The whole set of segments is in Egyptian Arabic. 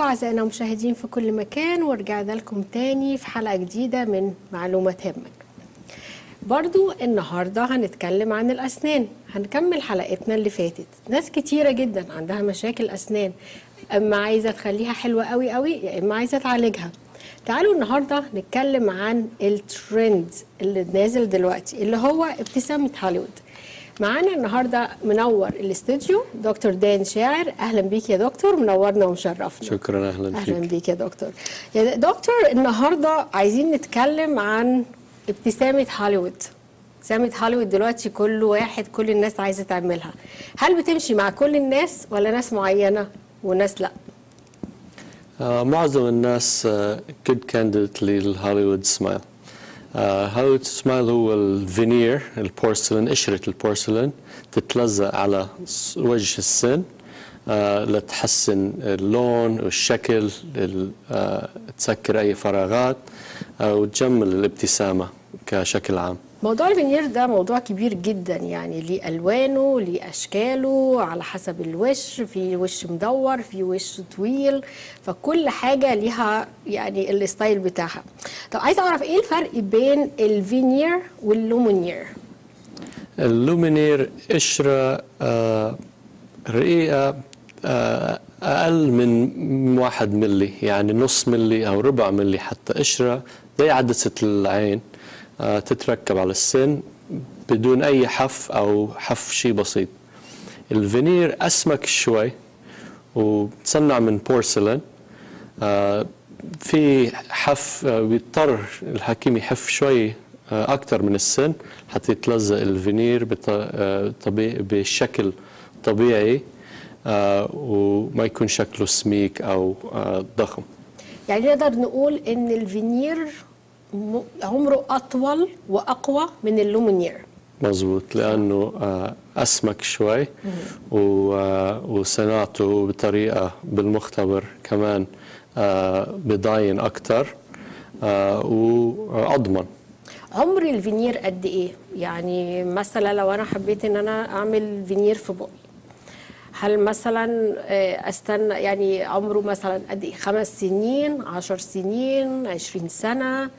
أعزائنا المشاهدين في كل مكان ورجعنا لكم تاني في حلقة جديدة من معلومة تهمك برضو النهاردة هنتكلم عن الأسنان هنكمل حلقتنا اللي فاتت ناس كتيرة جدا عندها مشاكل أسنان أما عايزة تخليها حلوة قوي قوي يا إما عايزة تعالجها تعالوا النهاردة نتكلم عن الترند اللي نازل دلوقتي اللي هو ابتسامة هوليوود معانا النهارده منور الاستوديو دكتور دان شاعر اهلا بيك يا دكتور منورنا ومشرفنا شكرا اهلا اهلا فيك بيك يا دكتور يا دكتور النهارده عايزين نتكلم عن ابتسامه هوليوود ابتسامه هوليوود دلوقتي كل واحد كل الناس عايزه تعملها هل بتمشي مع كل الناس ولا ناس معينه وناس لا آه معظم الناس جود كانديديت للهوليوود سمايل هوليوود سمايل هو الفينير البورسلين قشرة البورسلين تتلزق على س- وجه السن آه لتحسن اللون والشكل ال- آه تسكر أي فراغات آه وتجمل الابتسامة كشكل عام موضوع الفينير ده موضوع كبير جدا يعني ليه الوانه ليه اشكاله على حسب الوش في وش مدور في وش طويل فكل حاجه ليها يعني الستايل بتاعها طب عايزه اعرف ايه الفرق بين الفينير واللومونير اللومينير قشرة آه، رقيقة آه، أقل من واحد ملي يعني نص ملي أو ربع ملي حتى قشرة زي عدسة العين آه، تتركب على السن بدون أي حف أو حف شيء بسيط الفينير أسمك شوي وتصنع من بورسلين آه، في حف آه، بيضطر الحكيم يحف شوي آه، أكثر من السن حتى يتلزق الفينير بط- آه، طبيعي بشكل طبيعي آه، وما يكون شكله سميك أو آه، ضخم يعني نقدر نقول ان الفينير م- عمره اطول واقوى من اللومونير مظبوط لأنه آه، أسمك شوي و- آه، وصناعته بطريقة بالمختبر كمان آه، بضاين أكثر وأضمن عمر الفينير قد ايه يعني مثلا لو انا حبيت ان انا اعمل فينير في بقي هل مثلا آه، استنى يعني عمره مثلا قد ايه خمس سنين عشر سنين عشرين سنة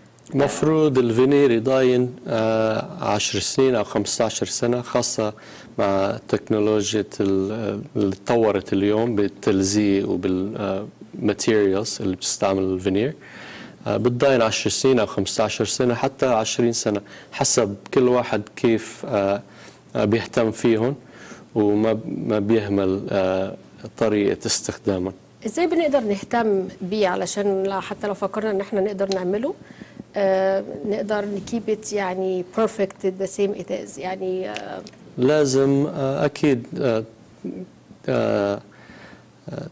مفروض الفينير يضاين آه، 10 سنين أو 15 سنة خاصة مع تكنولوجيا ال- اللي تطورت اليوم بالتلزيق وبالماتيريالز اللي بتستعمل الفينير آه، بتضاين 10 سنين أو 15 سنة حتى 20 سنة حسب كل واحد كيف آه، آه، بيهتم فيهم وما ما بيهمل آه، طريقة استخدامهم ازاي بنقدر نهتم بيه علشان لا- حتى لو فكرنا ان احنا نقدر نعمله آه نقدر نكيب يعني perfect the same it is يعني آه لازم آه، أكيد آه، آه، آه،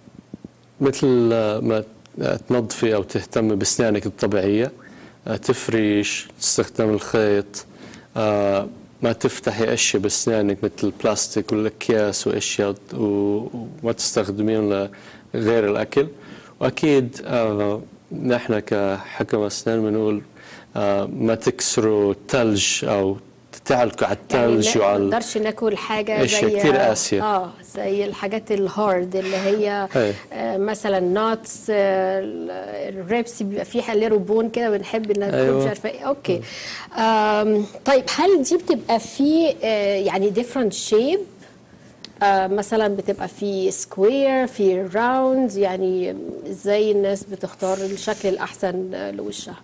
مثل آه، ما تنظفي أو تهتمي بأسنانك الطبيعية آه، تفريش تستخدم الخيط آه، ما تفتحي أشياء بأسنانك مثل البلاستيك والأكياس وأشياء و- وما تستخدمين غير الأكل وأكيد آه، نحن كحكم أسنان بنقول آه، ما تكسروا الثلج أو تعلقوا على يعني الثلج ما وعلى نقدرش ناكل حاجه أشياء زي كتير قاسية. اه زي الحاجات الهارد اللي هي أي. آه مثلا ناتس آه الريبس بيبقى فيها ليرو بون كده بنحب انها تكون أيوة. مش عارفه ايه اوكي آم طيب هل دي بتبقى في آه يعني ديفرنت شيب آه مثلا بتبقى في سكوير في راوند يعني ازاي الناس بتختار الشكل الاحسن آه، لوشها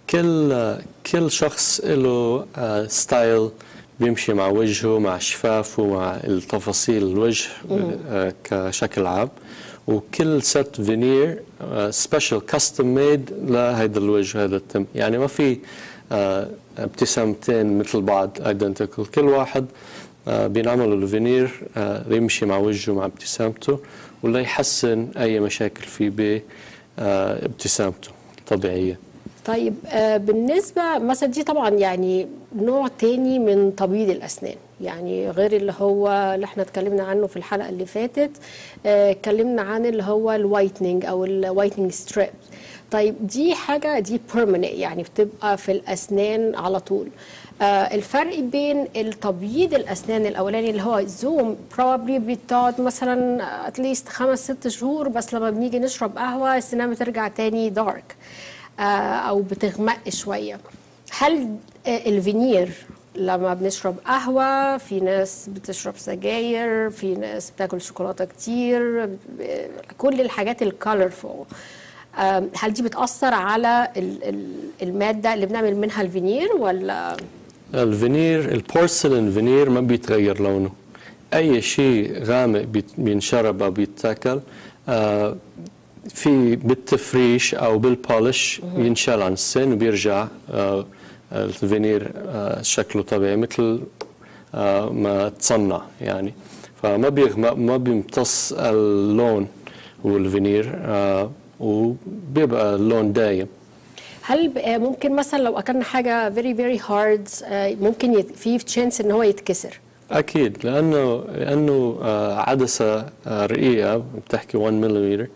كل كل شخص له آه، ستايل بيمشي مع وجهه مع شفافه مع التفاصيل الوجه آه، كشكل عام وكل ست فينير سبيشال كاستم ميد لهذا الوجه هذا التم يعني ما في آه، ابتسامتين مثل بعض ايدنتيكال كل واحد آه، بينعملوا الفينير آه، يمشي مع وجهه مع ابتسامته ولا يحسن اي مشاكل فيه بابتسامته الطبيعيه طيب آه، بالنسبة مثلا دي طبعا يعني نوع تاني من تبييض الأسنان يعني غير اللي هو اللي احنا اتكلمنا عنه في الحلقة اللي فاتت آه، اتكلمنا عن اللي هو الوايتنينج أو الوايتنينج ستريب طيب دي حاجه دي permanent يعني بتبقى في الاسنان على طول آه الفرق بين التبييض الاسنان الاولاني اللي هو زوم probably بتقعد مثلا اتليست خمس ست شهور بس لما بنيجي نشرب قهوه السنان بترجع تاني دارك آه او بتغمق شويه هل آه الفينير لما بنشرب قهوة في ناس بتشرب سجاير في ناس بتاكل شوكولاتة كتير ب- كل الحاجات الكالرفول هل دي بتأثر على ال- ال- المادة اللي بنعمل منها الفينير ولا الفينير البورسلين فينير ما بيتغير لونه اي شيء غامق بيت- بينشرب او بيتاكل آه، في بالتفريش او بالبولش ينشال عن السن وبيرجع آه، الفينير آه، شكله طبيعي مثل آه، ما تصنع يعني فما بيغمق ما بيمتص اللون والفينير آه، وبيبقى اللون دايم هل ب- آه، ممكن مثلا لو أكلنا حاجة very very hard آه، ممكن يت- في تشانس إن هو يتكسر أكيد لأنه لأنه آه، عدسة آه، رقيقة بتحكي 1 ملم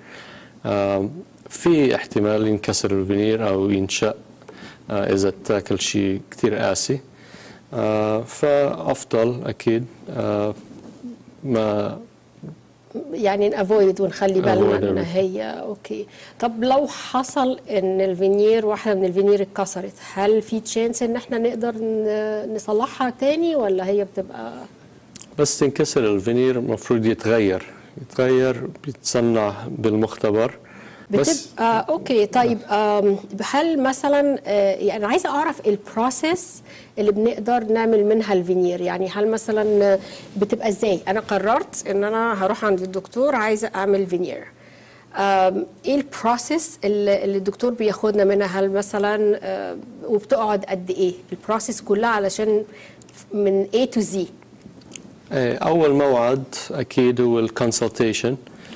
في احتمال ينكسر الفينير أو ينشأ آه، إذا تاكل شيء كتير قاسي آه، فأفضل أكيد آه، ما يعني نافويد ونخلي بالنا Avoid ان everything. هي اوكي طب لو حصل ان الفينير واحده من الفينير اتكسرت هل في تشانس ان احنا نقدر ن- نصلحها تاني ولا هي بتبقى بس تنكسر الفينير المفروض يتغير يتغير بيتصنع بالمختبر بس بتبقى اوكي طيب آم، هل مثلا آه، يعني عايزه اعرف البروسيس اللي بنقدر نعمل منها الفينير يعني هل مثلا آه، بتبقى ازاي انا قررت ان انا هروح عند الدكتور عايزه اعمل فينير آم، ايه البروسيس اللي اللي الدكتور بياخدنا منها هل مثلا آه، وبتقعد قد ايه البروسيس كلها علشان من A to Z إيه، أول موعد أكيد هو الكونسلتيشن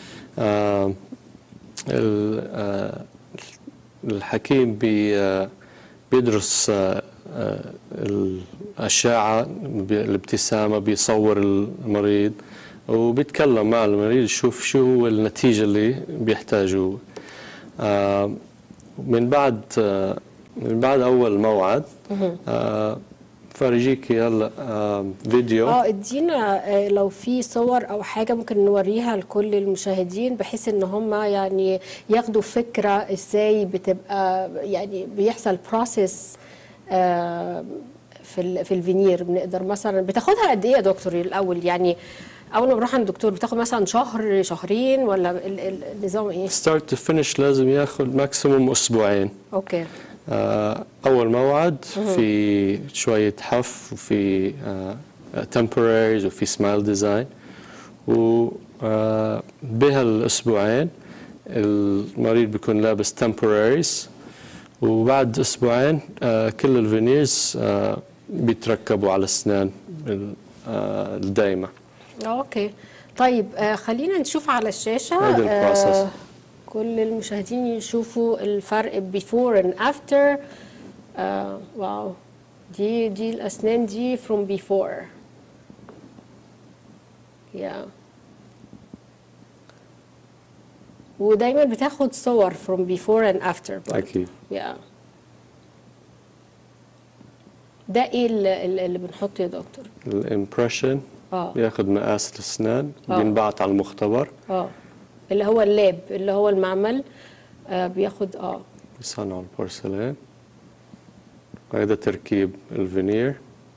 الحكيم بي آه، بيدرس آه، آه، الأشعة ب- الابتسامة بيصور المريض وبيتكلم مع المريض يشوف شو هو النتيجة اللي بيحتاجه آه، من بعد آه، من بعد أول موعد آه، فرجيكي هلا آه، فيديو اه ادينا آه، لو في صور او حاجه ممكن نوريها لكل المشاهدين بحيث ان هم يعني ياخدوا فكره ازاي بتبقى يعني بيحصل بروسيس في ال- في الفينير بنقدر مثلا بتاخدها قد ايه يا دكتور الاول يعني اول ما بروح عند الدكتور بتاخد مثلا شهر شهرين ولا ال- ال- النظام ايه؟ ستارت تو فينش لازم ياخذ ماكسيموم اسبوعين اوكي آه، اول موعد في شويه حف وفي تمبوريريز وفي سمايل ديزاين وبهالاسبوعين المريض بيكون لابس تمبوريريز وبعد اسبوعين آه، كل الفينيرز آه، بيتركبوا على الاسنان ال- آه، الدايمه اوكي طيب آه خلينا نشوف على الشاشة هيدا البروسس. آه كل المشاهدين يشوفوا الفرق before and after آه واو دي دي الأسنان دي from before yeah. ودايما بتاخد صور from before and after برضه. اكيد yeah. ده ايه اللي, اللي بنحطه يا دكتور؟ الامبريشن اه بياخذ مقاس الاسنان آه. بينبعت على المختبر اه اللي هو اللاب اللي هو المعمل آه بياخد اه بيصنعوا البورسلين وهذا تركيب الفينير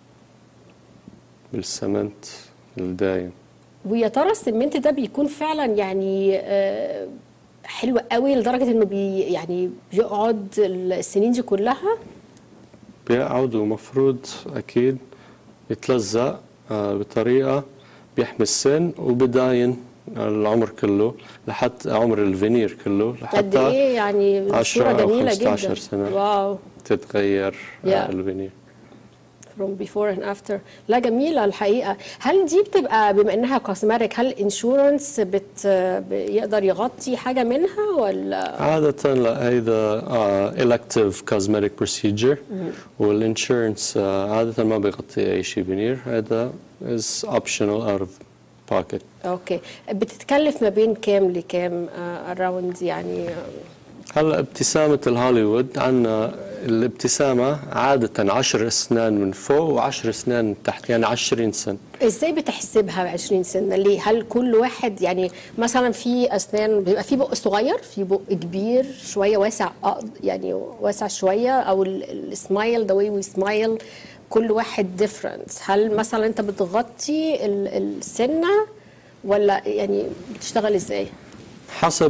بالسمنت الدايم ويا ترى السمنت ده بيكون فعلا يعني آه حلو قوي لدرجه انه بي يعني بيقعد السنين دي كلها بيقعد ومفروض أكيد يتلزق آه، بطريقة بيحمي السن وبداين العمر كله لحتى عمر الفينير كله قد لحتى ايه يعني 10 صوره أو جميله 15 جدا سنة. واو تتغير آه، Yeah. الفينير from before and after لا جميلة الحقيقة هل دي بتبقى بما انها كوزماتيك هل انشورنس بت بيقدر يغطي حاجة منها ولا عادة لا هيدا آه elective cosmetic procedure والinsurance آه عادة ما بيغطي أي شيء فينير هذا is optional out of pocket اوكي بتتكلف ما بين كام لكام اراوند يعني هلا ابتسامة الهوليوود عندنا الابتسامة عادة عشر أسنان من فوق وعشر أسنان من تحت يعني عشرين سن ازاي بتحسبها 20 سنه ليه هل كل واحد يعني مثلا في اسنان بيبقى في بق صغير في بق كبير شويه واسع أقض- يعني واسع شويه او السمايل ذا واي وي سمايل كل واحد ديفرنت هل مثلا انت بتغطي ال- السنه ولا يعني بتشتغل ازاي حسب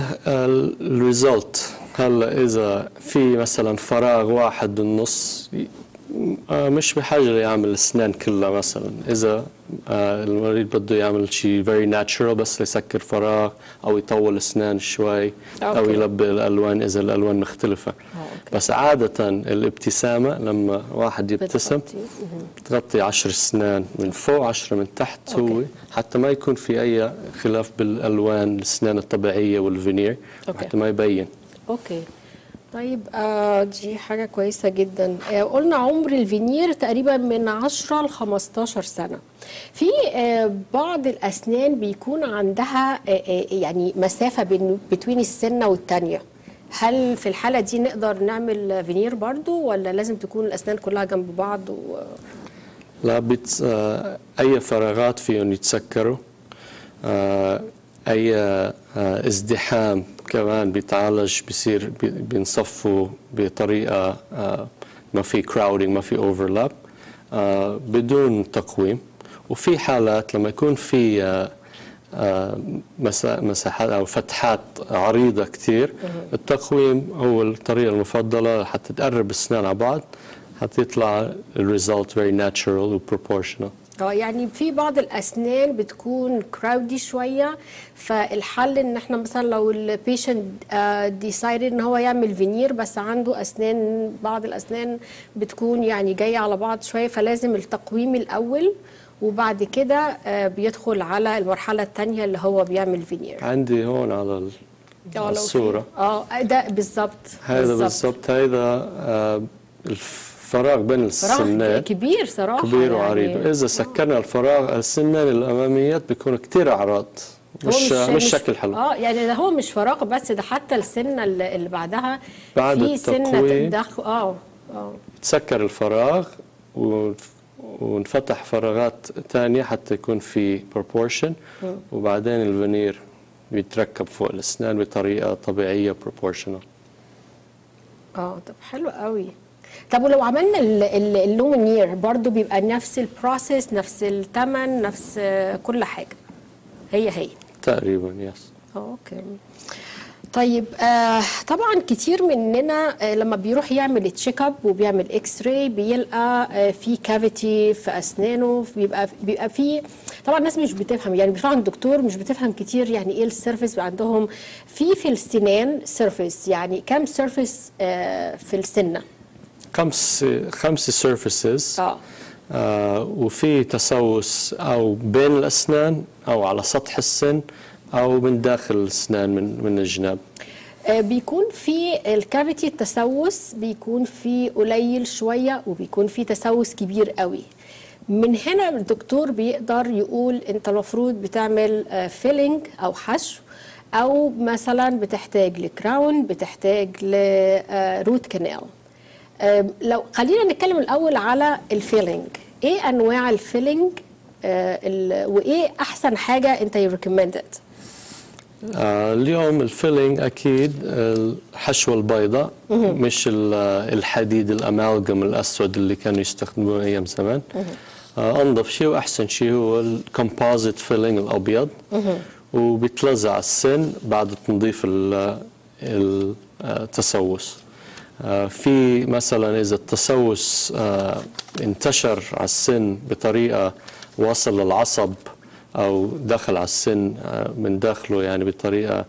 الريزلت هلا اذا في مثلا فراغ واحد بالنص آه، مش بحاجه ليعمل الاسنان كلها مثلا اذا آه، المريض بده يعمل شيء فيري ناتشرال بس يسكر فراغ او يطول اسنان شوي او أوكي. يلبي الالوان اذا الالوان مختلفه أوكي. بس عاده الابتسامه لما واحد يبتسم بتغطي. مهم. تغطي عشر اسنان من فوق عشرة من تحت هو أوكي. حتى ما يكون في اي خلاف بالالوان الاسنان الطبيعيه والفينير أوكي. حتى ما يبين اوكي طيب آه دي حاجة كويسة جدا آه قلنا عمر الفينير تقريبا من 10 ل 15 سنة في آه بعض الأسنان بيكون عندها آه آه يعني مسافة بين بين السنة والتانية هل في الحالة دي نقدر نعمل فينير برضو ولا لازم تكون الأسنان كلها جنب بعض و... لا بت... آه، اي فراغات فيهم يتسكروا آه، اي آه، ازدحام كمان بيتعالج بيصير بي- بينصفوا بطريقه آه، ما في كراودنج ما في اوفرلاب بدون تقويم وفي حالات لما يكون في آه، آه، مسا- مساحات او فتحات عريضه كثير التقويم هو الطريقه المفضله حتى تقرب الاسنان على بعض حتى يطلع الريزلت فيري ناتشرال وبروبورشنال اه يعني في بعض الاسنان بتكون كراودي شويه فالحل ان احنا مثلا لو البيشنت ديسايدد ان هو يعمل فينير بس عنده اسنان بعض الاسنان بتكون يعني جايه على بعض شويه فلازم التقويم الاول وبعد كده آه، بيدخل على المرحله الثانيه اللي هو بيعمل فينير عندي هون على ال- اه على لو في- الصوره اه ده بالظبط هذا بالضبط هذا آه، الفراغ بين فراغ السنين كبير صراحه كبير يعني وعريض اذا سكرنا الفراغ السنين الاماميات بيكونوا كثير اعراض هو مش مش شكل حلو اه يعني ده هو مش فراغ بس ده حتى السنه اللي اللي بعدها بعد في سنه التقويم. تدخل اه اه تسكر الفراغ و- ونفتح فراغات ثانية حتى يكون في proportion وبعدين الفينير بيتركب فوق الأسنان بطريقة طبيعية proportional اه طب حلو قوي طب ولو عملنا ال- ال- اللومينير برضو بيبقى نفس البروسيس نفس الثمن نفس آه، كل حاجه هي هي تقريبا يس اوكي طيب آه طبعا كتير مننا آه لما بيروح يعمل تشيك اب وبيعمل اكس راي بيلقى آه في كافيتي في اسنانه بيبقى بيبقى في طبعا الناس مش بتفهم يعني بيروح عند الدكتور مش بتفهم كتير يعني ايه السيرفيس عندهم في في السنان سيرفيس يعني كم سيرفيس آه في السنه خمس خمس سيرفيسز اه آه وفي تسوس أو بين الأسنان أو على سطح السن أو من داخل الأسنان من من الجناب آه، بيكون في الكافيتي التسوس بيكون في قليل شوية وبيكون في تسوس كبير قوي من هنا الدكتور بيقدر يقول انت المفروض بتعمل فيلينج او حشو او مثلا بتحتاج لكراون بتحتاج لروت كانال لو خلينا نتكلم الاول على الفيلينج ايه انواع الفيلينج آه، ال- وايه احسن حاجه انت يريكومندد آه اليوم الفيلينج اكيد الحشوه البيضاء مش ال- الحديد الامالجم الاسود اللي كانوا يستخدموه ايام زمان آه انظف شيء واحسن شيء هو الكومبوزيت فيلينج الابيض وبيتلزع السن بعد تنظيف ال- ال- التسوس آه، في مثلا اذا التسوس آه، انتشر على السن بطريقه وصل للعصب او دخل على السن آه، من داخله يعني بطريقه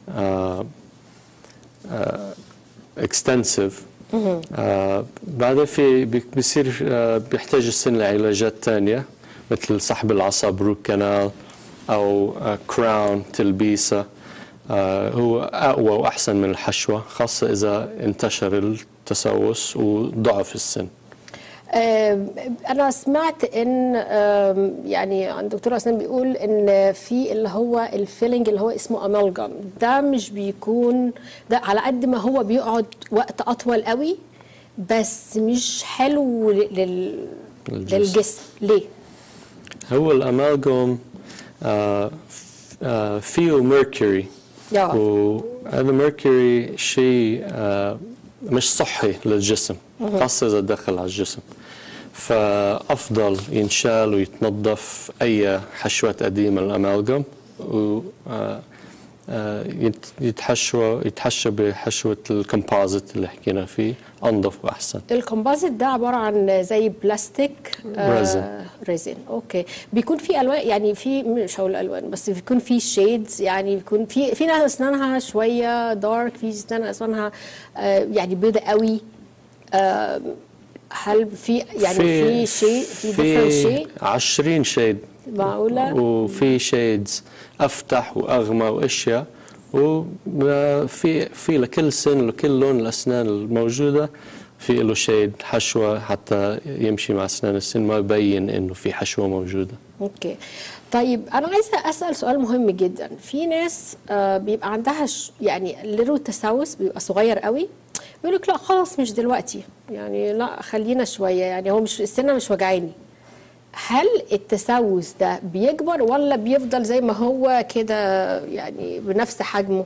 اكستنسيف بعدين في بي- بيصير آه، بيحتاج السن لعلاجات ثانيه مثل سحب العصب روت كانال او كراون تلبيسه آه، هو اقوى واحسن من الحشوه خاصه اذا انتشر التسوس وضعف السن آم، انا سمعت ان آم، يعني عند دكتور اسنان بيقول ان في اللي هو الفيلنج اللي هو اسمه امالجام ده مش بيكون ده على قد ما هو بيقعد وقت اطول قوي بس مش حلو لل للجسم. للجسم ليه هو الامالجوم آه ف- آه فيه ميركوري يا. وهذا ميركوري شيء آه مش صحي للجسم خاصة إذا دخل على الجسم فأفضل ينشال ويتنظف أي حشوات قديمة الأمالجم و آه، آه، يت- يتحشوى يتحشى بحشوة الكومبوزيت اللي حكينا فيه أنظف وأحسن الكومبوزيت ده عباره عن زي بلاستيك ريزن. ريزن اوكي بيكون في الوان يعني في مش هقول الوان بس بيكون في شيدز يعني بيكون في في ناس اسنانها شويه دارك في اسنان اسنانها آه يعني بيضة قوي آه هل في يعني في, شيء في ديفرنت شيء 20 شيد معقوله وفي شيدز افتح واغمى واشياء وفي في لكل سن لكل لون الاسنان الموجوده في له شيد حشوه حتى يمشي مع اسنان السن ما يبين انه في حشوه موجوده اوكي طيب انا عايزه اسال سؤال مهم جدا في ناس آه بيبقى عندها ش... يعني ليرو تسوس بيبقى صغير قوي بيقول لك لا خلاص مش دلوقتي يعني لا خلينا شويه يعني هو مش السنه مش وجعاني هل التسوس ده بيكبر ولا بيفضل زي ما هو كده يعني بنفس حجمه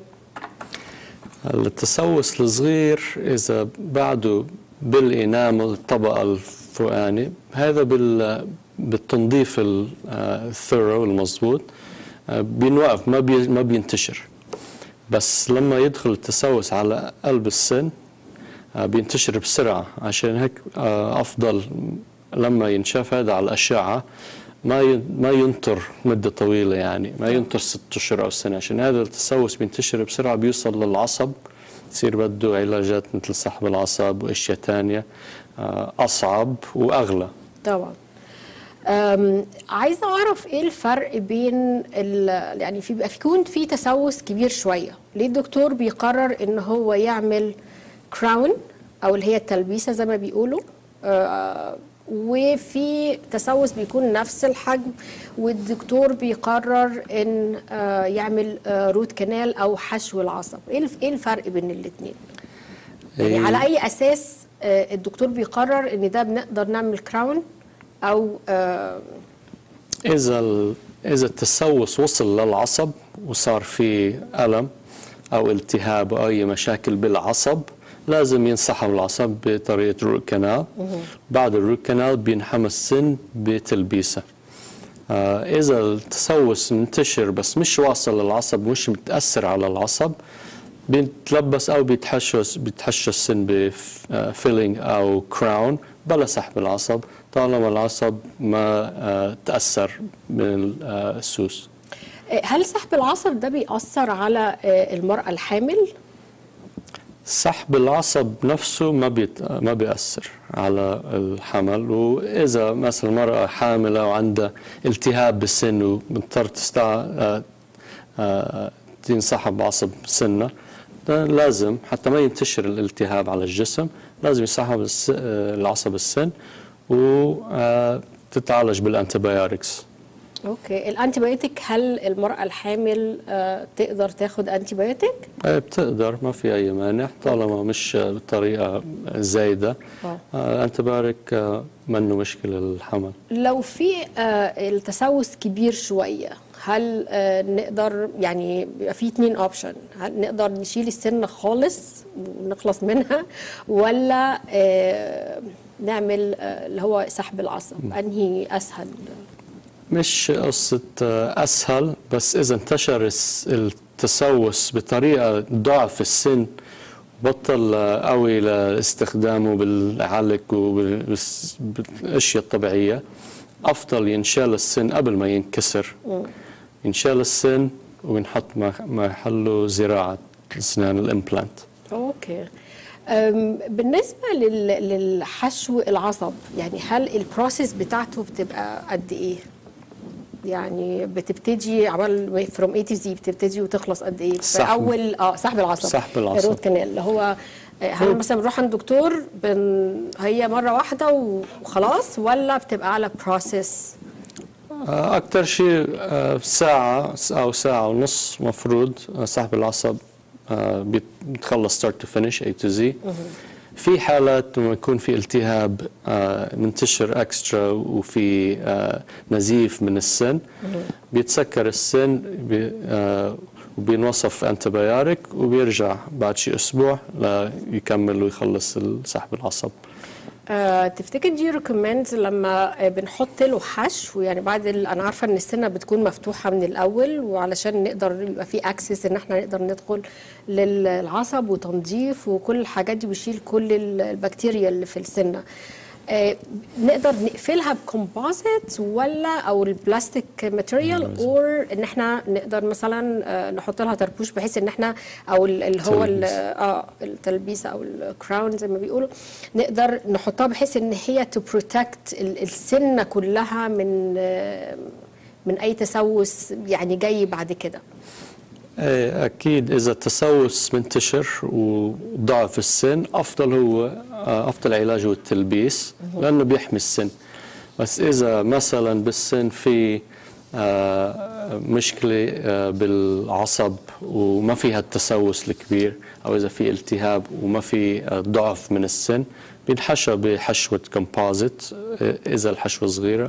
التسوس الصغير اذا بعده بالانامل الطبقه الفوقاني هذا بال بالتنظيف ال- آه، الثورو المضبوط آه، بينوقف ما بي ما بينتشر بس لما يدخل التسوس على قلب السن آه، بينتشر بسرعة عشان هيك آه، أفضل لما ينشاف هذا على الأشعة ما ي- ما ينطر مدة طويلة يعني ما ينطر ست أشهر أو سنة عشان هذا التسوس بينتشر بسرعة بيوصل للعصب يصير بده علاجات مثل سحب العصب وأشياء تانية آه، أصعب وأغلى طبعا أم، عايزه اعرف ايه الفرق بين ال- يعني في بيبقى يكون في تسوس كبير شويه ليه الدكتور بيقرر ان هو يعمل كراون او اللي هي التلبيسه زي ما بيقولوا آه، وفي تسوس بيكون نفس الحجم والدكتور بيقرر ان آه، يعمل آه، روت كانال او حشو العصب ايه الف- إيه الفرق بين الاثنين يعني إيه. على اي اساس آه، الدكتور بيقرر ان ده بنقدر نعمل كراون او آه، إذا ال- إذا التسوس وصل للعصب وصار في ألم أو التهاب أو أي مشاكل بالعصب لازم ينسحب العصب بطريقة روت كانال بعد الروت كانال بينحمى السن بتلبيسة آه إذا التسوس منتشر بس مش واصل للعصب مش متأثر على العصب بيتلبس أو بيتحشى بيتحشى السن بفيلينج أو كراون بلا سحب العصب طالما العصب ما آه تأثر من آه السوس هل سحب العصب ده بيأثر على آه، المرأة الحامل؟ سحب العصب نفسه ما بيت... ما بيأثر على الحمل وإذا مثلا المرأة حاملة وعندها التهاب بالسن ومضطر تستع آه، آه، تنسحب عصب سنة ده لازم حتى ما ينتشر الالتهاب على الجسم لازم يسحب الس... آه، العصب السن وتتعالج بالانتبيوتكس اوكي الانتيبيوتيك هل المرأة الحامل آه، تقدر تاخد انتيبيوتيك؟ آه، بتقدر ما في أي مانع طالما مش بطريقة زايدة آه. آه، الانتبارك آه، منه مشكلة للحمل لو في آه، التسوس كبير شوية هل آه، نقدر يعني بيبقى في اتنين اوبشن هل نقدر نشيل السن خالص ونخلص منها ولا آه، نعمل آه، اللي هو سحب العصب انهي اسهل مش قصة آه، أسهل بس إذا انتشر الس- التسوس بطريقة ضعف السن بطل آه، قوي لاستخدامه بالعلق وبالأشياء الطبيعية أفضل ينشال السن قبل ما ينكسر ينشال السن وينحط مح- محله زراعة أسنان الإمبلانت اوكي أم، بالنسبه لل- للحشو العصب يعني هل البروسيس بتاعته بتبقى قد ايه يعني بتبتدي عمال فروم اي تو زي بتبتدي وتخلص قد ايه في سحب. اول اه سحب العصب سحب العصب. الروت كانال اللي هو آه، هل مثلا بنروح عند دكتور بن... هي مره واحده وخلاص ولا بتبقى على بروسيس آه، أكتر شيء آه، ساعة أو ساعة ونص مفروض آه، سحب العصب آه، بيت- بتخلص start to finish A to Z في حالات لما يكون في التهاب آه، منتشر اكسترا وفي آه، نزيف من السن بيتسكر السن بي- آه، وبينوصف انتبيارك وبيرجع بعد شي اسبوع ليكمل ويخلص سحب العصب آه، تفتكر دي ريكومند لما آه، بنحط له حشو يعني بعد ال... انا عارفه ان السنه بتكون مفتوحه من الاول وعلشان نقدر يبقى في اكسس ان احنا نقدر ندخل للعصب وتنظيف وكل الحاجات دي بيشيل كل ال- البكتيريا اللي في السنه آه، نقدر نقفلها بكومبوزيت ولا او البلاستيك ماتيريال اور ان احنا نقدر مثلا آه، نحط لها تربوش بحيث ان احنا او ال- اللي هو ال- تلبيس. اه التلبيسه او الكراون زي ما بيقولوا نقدر نحطها بحيث ان هي تو بروتكت السنه كلها من آه، من اي تسوس يعني جاي بعد كده ايه اكيد اذا التسوس منتشر وضعف السن افضل هو آه، افضل علاج هو التلبيس لانه بيحمي السن بس اذا مثلا بالسن في آه، مشكله آه، بالعصب وما فيها التسوس الكبير او اذا في التهاب وما في آه، ضعف من السن بينحشى بحشوه كومبوزيت آه، اذا الحشوه صغيره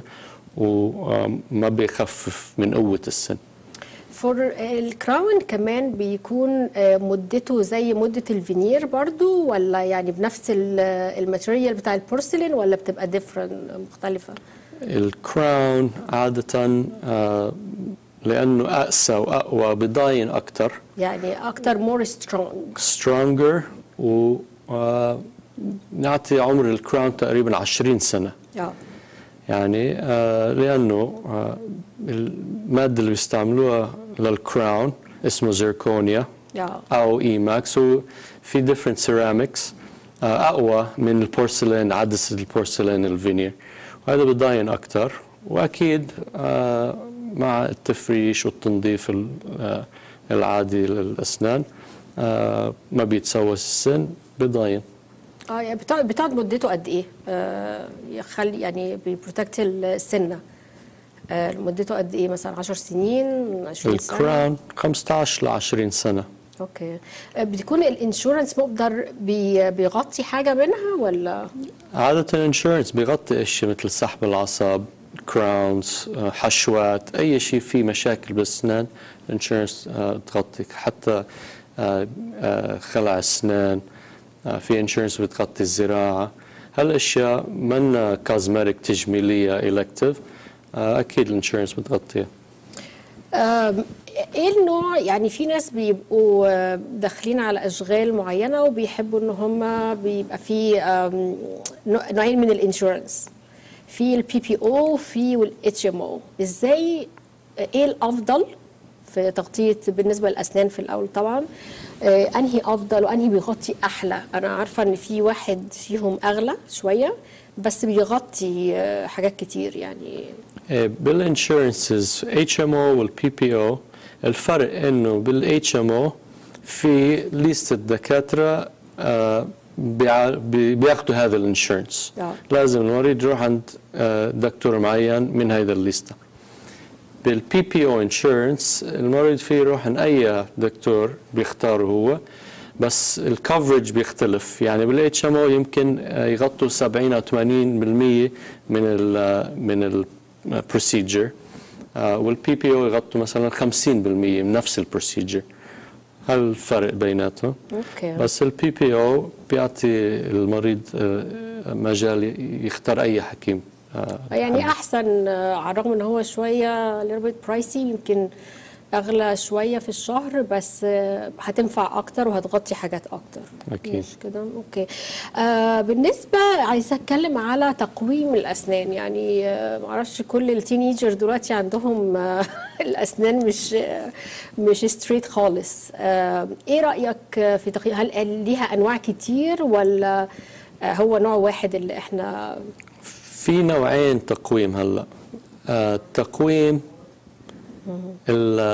وما بيخفف من قوه السن فور الكراون كمان بيكون آه، مدته زي مدة الفينير برضو ولا يعني بنفس ال- الماتيريال بتاع البورسلين ولا بتبقى ديفرنت مختلفة؟ الكراون عادة آه، لأنه أقسى وأقوى بضاين أكتر يعني أكتر مور سترونج stronger و آه، نعطي عمر الكراون تقريبا 20 سنة اه يعني آه، لأنه آه، المادة اللي بيستعملوها للكراون اسمه زيركونيا اه او اي ماكس هو في ديفرنت سيراميكس اقوى من البورسلين عدسه البورسلين الفينير وهذا بضاين اكثر واكيد آه، مع التفريش والتنظيف ال- آه، العادي للاسنان آه، ما بيتسوس السن بضاين اه يعني بتقعد بتقعد مدته قد ايه؟ آه يخلي يعني بيبروتكت السنه آه مدته قد ايه مثلا 10 سنين 20 سنه؟ الكراون 15 ل 20 سنه اوكي آه بتكون الانشورنس مقدر بي بيغطي حاجه منها ولا؟ عادة الانشورنس بيغطي اشياء مثل سحب العصب كراونز حشوات اي شيء فيه مشاكل بالاسنان الانشورنس آه، تغطي حتى آه، آه، خلع اسنان آه، في انشورنس بتغطي الزراعة هالاشياء من كازميريك تجميلية الكتيف اكيد الانشورنس بتغطيها آم، ايه النوع يعني في ناس بيبقوا آه، داخلين على اشغال معينه وبيحبوا ان هم بيبقى في آم، نوع- نوعين من الانشورنس في البي بي او في والاتش ام او ازاي ايه الافضل في تغطيه بالنسبه للاسنان في الاول طبعا آه، انهي افضل وانهي بيغطي احلى انا عارفه ان في واحد فيهم اغلى شويه بس بيغطي آه، حاجات كتير يعني إيه، بالانشورنسز اتش ام او والبي بي او الفرق انه بالاتش ام او في ليست الدكاتره آه، بيع- بي- بياخذوا هذا الانشورنس آه. لازم المريض يروح عند آه، دكتور معين من هذا الليسته بالبي بي او انشورنس المريض فيه يروح عند اي دكتور بيختاره هو بس الكفرج بيختلف يعني بالاتش ام او يمكن آه، يغطوا 70 او 80% من ال من البروسيجر والبي بي او يغطوا مثلا 50% من نفس البروسيجر هل الفرق بيناتهم اوكي بس البي بي او بيعطي المريض آه، مجال يختار اي حكيم آه، يعني احسن آه، على الرغم ان هو شويه ليربيت برايسي يمكن اغلى شويه في الشهر بس آه، هتنفع اكتر وهتغطي حاجات اكتر أكيد. مش كده اوكي آه بالنسبه عايزه اتكلم على تقويم الاسنان يعني آه معرفش كل التينيجر دلوقتي عندهم آه الاسنان مش آه مش ستريت خالص آه ايه رايك في تقييم هل ليها انواع كتير ولا آه هو نوع واحد اللي احنا في نوعين تقويم هلا آه، التقويم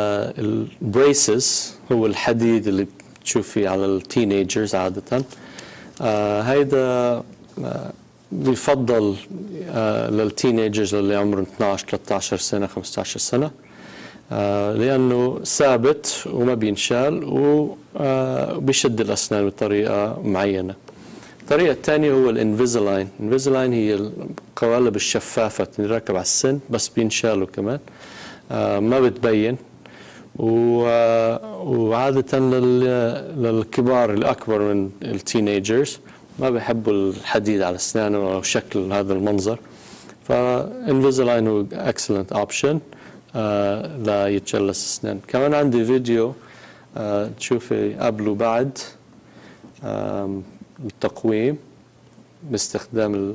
البريسز هو الحديد اللي بتشوفيه على التينيجرز عادة آه هيدا آه بيفضل آه للتينيجرز اللي عمرهم 12 13 سنه 15 سنه آه لانه ثابت وما بينشال وبيشد الاسنان بطريقه معينه الطريقة الثانية هو الانفيزلاين، الانفيزلاين هي القوالب الشفافة تنركب على السن بس بينشالوا كمان آه ما بتبين و- آه، وعادة لل- للكبار الأكبر من التينيجرز ما بيحبوا الحديد على أسنانهم أو شكل هذا المنظر فانفيزلاين هو اكسلنت اوبشن ليتجلس الأسنان كمان عندي فيديو آه، تشوفي قبل وبعد آم، التقويم باستخدام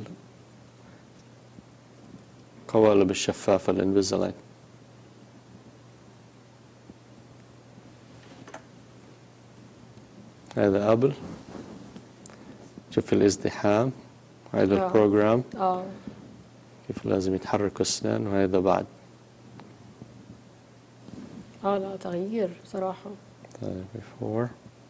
القوالب الشفافة الانفيزلاين هذا قبل شوف الازدحام هذا آه. البروجرام اه كيف لازم يتحركوا الاسنان وهذا بعد اه لا تغيير بصراحه طيب before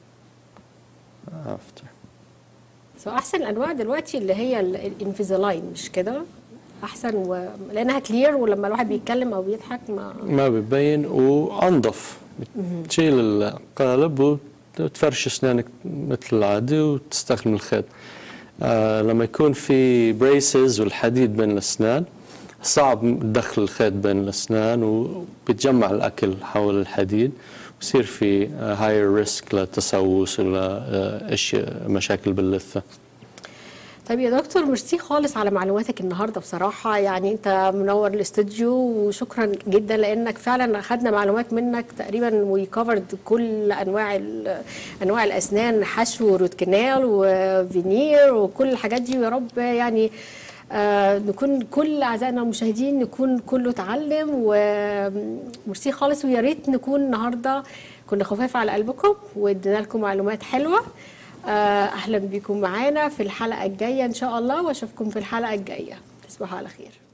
after سو احسن الانواع دلوقتي اللي هي ال- الانفيزالاين مش كده احسن و... لانها كلير ولما الواحد بيتكلم او بيضحك ما ما بتبين وانظف بتشيل القالب وتفرش اسنانك مثل العادي وتستخدم الخيط آه لما يكون في بريسز والحديد بين الاسنان صعب تدخل الخيط بين الاسنان وبتجمع الاكل حول الحديد ويصير في هاير ريسك للتسوس ولا آه، اشياء مشاكل باللثه طيب يا دكتور ميرسي خالص على معلوماتك النهارده بصراحه يعني انت منور الاستوديو وشكرا جدا لانك فعلا اخذنا معلومات منك تقريبا وي كفرد كل انواع ال- انواع الاسنان حشو روت كانال وفينير وكل الحاجات دي ويا رب يعني آه نكون كل اعزائنا المشاهدين نكون كله اتعلم وميرسي خالص ويا ريت نكون النهارده كنا خفاف على قلبكم وادينا لكم معلومات حلوه آه، اهلا بكم معانا في الحلقه الجايه ان شاء الله واشوفكم في الحلقه الجايه تصبحوا على خير